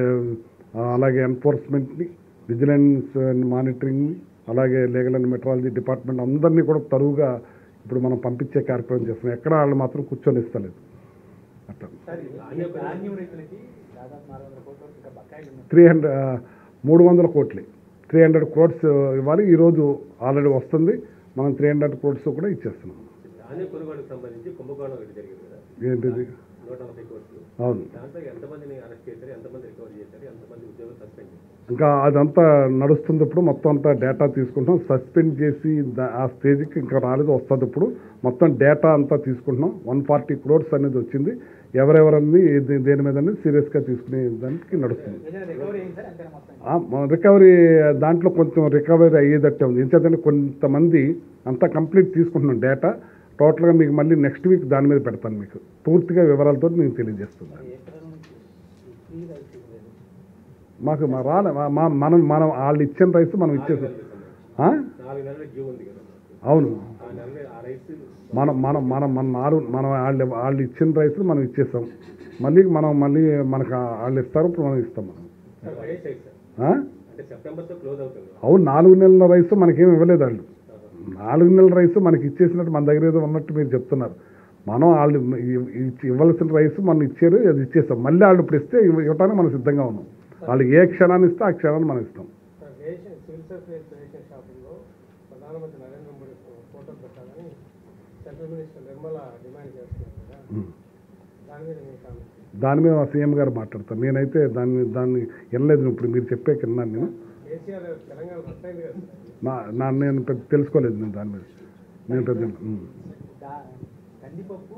A: ఆ, అలాగే ఎన్ఫోర్స్మెంట్ని విజిలెన్స్ అండ్ మానిటరింగ్ని అలాగే లీగల్ అండ్ మెట్రాలజీ డిపార్ట్మెంట్ అందరినీ కూడా తరువుగా ఇప్పుడు మనం పంపించే కార్యక్రమం చేస్తున్నాం ఎక్కడ వాళ్ళు మాత్రం కూర్చొని ఇస్తలేదు అట్లా
F: ధాన్యం రైతులకి దాదాపు నాలుగు వందల కోట్ల వరకు ఇంకా బకాయిలు ఉన్నాయి
A: త్రీ హండ్రెడ్ మూడు వందల కోట్లు త్రీ హండ్రెడ్ క్రోడ్స్ ఇవ్వాలి ఈరోజు ఆల్రెడీ వస్తుంది మనం త్రీ హండ్రెడ్ క్రోడ్స్ కూడా ఇచ్చేస్తున్నాం
B: ధాన్యం కొనుగోలుకు సంబంధించి కుంభకోణం ఒకటి జరిగింది కదా
A: ఏంటిది
B: నూట నలభై కోట్లు
A: అవును
B: దాంట్లో ఎంతమందిని అరెస్ట్ చేశారు ఎంతమంది రికవర్ చేశారు ఎంతమంది ఉద్యోగులు సస్పెండ్ చేశారు
A: ఇంకా అదంతా నడుస్తుంది ఇప్పుడు మొత్తం అంతా డేటా తీసుకుంటాం సస్పెండ్ చేసి దా- ఆ స్టేజ్కి ఇంకా రాలేదు వస్తుంది ఇప్పుడు మొత్తం డేటా అంతా తీసుకుంటున్నాం వన్ ఫార్టీ క్రోడ్స్ అనేది వచ్చింది ఎవరెవరన్నీ ఏది- దేని మీద సీరియస్గా తీసుకునే దానికి నడుస్తుంది
F: ఏదైనా రికవరీ అయింది సార్ అంతేనా మొత్తం
A: ఆ, మన రికవరీ దాంట్లో కొంచెం రికవరీ అయ్యేటట్టే ఉంది ఎందుకంటే కొంతమంది అంతా కంప్లీట్ తీసుకుంటున్నాం డేటా టోటల్గా మీకు మళ్ళీ నెక్స్ట్ వీక్ దాని మీద పెడతాను మీకు పూర్తిగా వివరాలతో నేను తెలియజేస్తున్నాను
F: ఎక్కడ నుంచి ఈ ఫ్రీ రైస్ ఇవ్వలేదు
A: మాకు మా రాలే మా- మా మనం మనం వాళ్ళు ఇచ్చిన రైస్ మనం ఇచ్చేసాం ఆ?
B: నాలుగు నెలల డ్యూ ఉంది కదా
A: అవును
B: ఆ నెల ఆ రైస్
A: మనం మనం మనం మన నాలుగు మనం వాళ్ళు వాళ్ళు ఇచ్చిన రైస్ మనం ఇచ్చేసాం మళ్ళీ మనం మళ్ళీ మనకు వాళ్ళు ఇస్తారు ఇప్పుడు మనం ఇస్తాం మనం
B: రైస్ అయితే
A: ఆ?
B: అంటే సెప్టెంబర్తో క్లోజ్ అవుతుంది
A: అవును నాలుగు నెలల రైస్ మనకేం ఇవ్వలేదు వాళ్ళు నాలుగు నెలల రైస్ మనకి ఇచ్చేసినట్టు మన దగ్గర ఏదో ఉన్నట్టు మీరు చెప్తున్నారు మనం వాళ్ళు ఇ- ఇచ్చి- ఇవ్వాల్సిన రైస్ మనం ఇచ్చారు అది ఇచ్చేస్తాం మళ్ళీ వాళ్ళు ఇప్పుడు ఇస్తే ఇవ్వ- ఇవ్వడానికి మనం సిద్ధంగా ఉన్నాం వాళ్ళు ఏ క్షణాన్ని ఇస్తే ఆ క్షణాన్ని మనం ఇస్తాం
D: sir ration civil supplies ration షాపుల్లో ప్రధానమంత్రి నరేంద్ర మోడీ ఫోటో పెట్టాలని సెంట్రల్ మినిస్టర్ నిర్మల డిమాండ్ చేస్తున్నారు కదా
A: ఉం.
D: దాని మీద మీ కామెంట్
A: దాని మీద మా సీఎం గారు మాట్లాడతారు నేనైతే దాన్ని దాన్ని వినలేదు ఇప్పుడు మీరు చెప్పే కిన్నాను నేను
D: కేసీఆర్ తెలంగాణ రద్దయింది కదా సార్
A: నా నా నేను పెద్ద తెలుసుకోలేదు నేను దాని మీద నేను పెద్ద ఉం.
F: దా- కందిపప్పు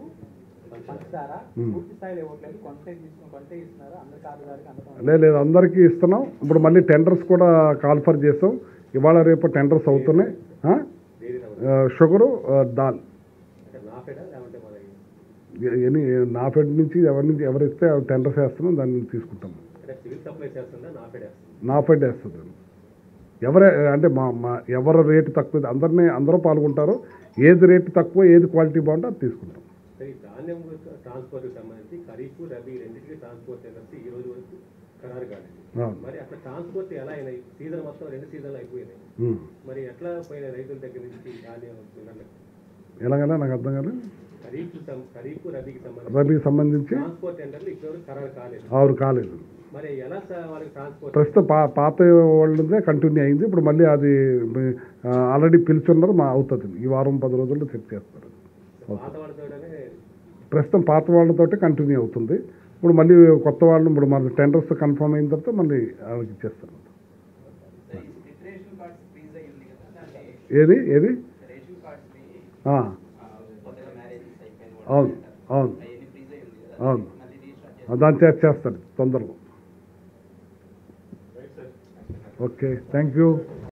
F: పంచదార
A: ఉమ్.
F: పూర్తి స్థాయిలో ఇవ్వట్లేదు కొంటే తీసుకుని కొంటే ఇస్తున్నారు అందరి కార్డుదారికి అందడం
A: లేదు లేదు అందరికీ ఇస్తున్నాం ఇప్పుడు మళ్ళీ టెండర్స్ కూడా కాల్ఫర్ చేసాం ఇవాళ రేపు టెండర్స్ అవుతున్నాయి ఆ?
B: డైరీ
A: ఆ, షుగరు ఆ, దాల్
B: అంటే నా ఫెడా లేకుంటే మన
A: ఎ- ఎన్ని నా ఫెడ్ నుంచి ఎవరి నుంచి ఎవరు ఇస్తే టెండర్స్ వేస్తున్నాం దాన్ని తీసుకుంటాం
B: అంటే సివిల్ సప్లై చేస్తుందా నా ఫెడ్ వేస్తుందా
A: నా ఫెడ్ వేస్తుంది ఎవరే అంటే మా మా ఎవరి రేటు తక్కువ అందరినీ అందరూ పాల్గొంటారు ఏది రేటు తక్కువ ఏది క్వాలిటీ బాగుంటే అది తీసుకుంటాం
B: సరే ఈ ధాన్యం ట్రాన్స్పోర్ట్కి సంబంధించి ఖరీఫ్ రబీ రెండింటికి ట్రాన్స్పోర్ట్ కలిసి ఈ రోజు వరకు ఖరారు కాలేదు
A: అవును.
B: మరి అట్లా ట్రాన్స్పోర్ట్ ఎలా అయినాయి సీజన్ మొత్తం రెండు సీజన్లు అయిపోయినాయి
A: ఉం.
B: మరి ఎట్లా పోయిన రైతుల దగ్గర నుంచి ధాన్యం పిల్లలకు
A: ఎలాగైనా నాకు అర్థం కాలేదు
B: ఖరీఫ్ సం- ఖరీఫ్ రబీకి సంబంధించి
A: రబీకి సంబంధించి
B: ట్రాన్స్పోర్ట్ టెండర్లు ఇప్పుడు ఖరారు కాలేదు
A: ఆరు కాలేదు
B: మరి ఎలా స- వాళ్ళకి ట్రాన్స్పోర్ట్
A: ప్రస్తుతం పా పాత వాళ్ళదే కంటిన్యూ అయింది ఇప్పుడు మళ్ళీ అది ఆల్రెడీ పిలుచున్నారు మా అవుతుంది ఈ వారం పది రోజుల్లో చెక్ చేస్తారు
B: పాత వాళ్ళతోనే
A: ప్రస్తుతం పాత వాళ్ళతోటి కంటిన్యూ అవుతుంది ఇప్పుడు మళ్ళీ కొత్త వాళ్ళు ఇప్పుడు మన టెండర్స్ కన్ఫర్మ్ అయిన తర్వాత మళ్ళీ వాళ్ళకి ఇచ్చేస్తారు
H: రేషన్ కార్డ్స్ ఫ్రీజ్ అయ్యింది కదా దాన్ని
A: ఏది ఏది
H: రేషన్ కార్డ్స్
A: ఆ,
H: కొత్తగా మ్యారేజెస్ అయిపోయిన
A: అవును అవును
H: అవన్నీ ఫ్రీజ్ అయ్యింది కదా
A: అవును
H: మళ్ళీ రీస్టార్ట్
A: ఆ, దాన్ని చే- చేస్తాడు తొందరలో ఓకే థ్యాంక్ యూ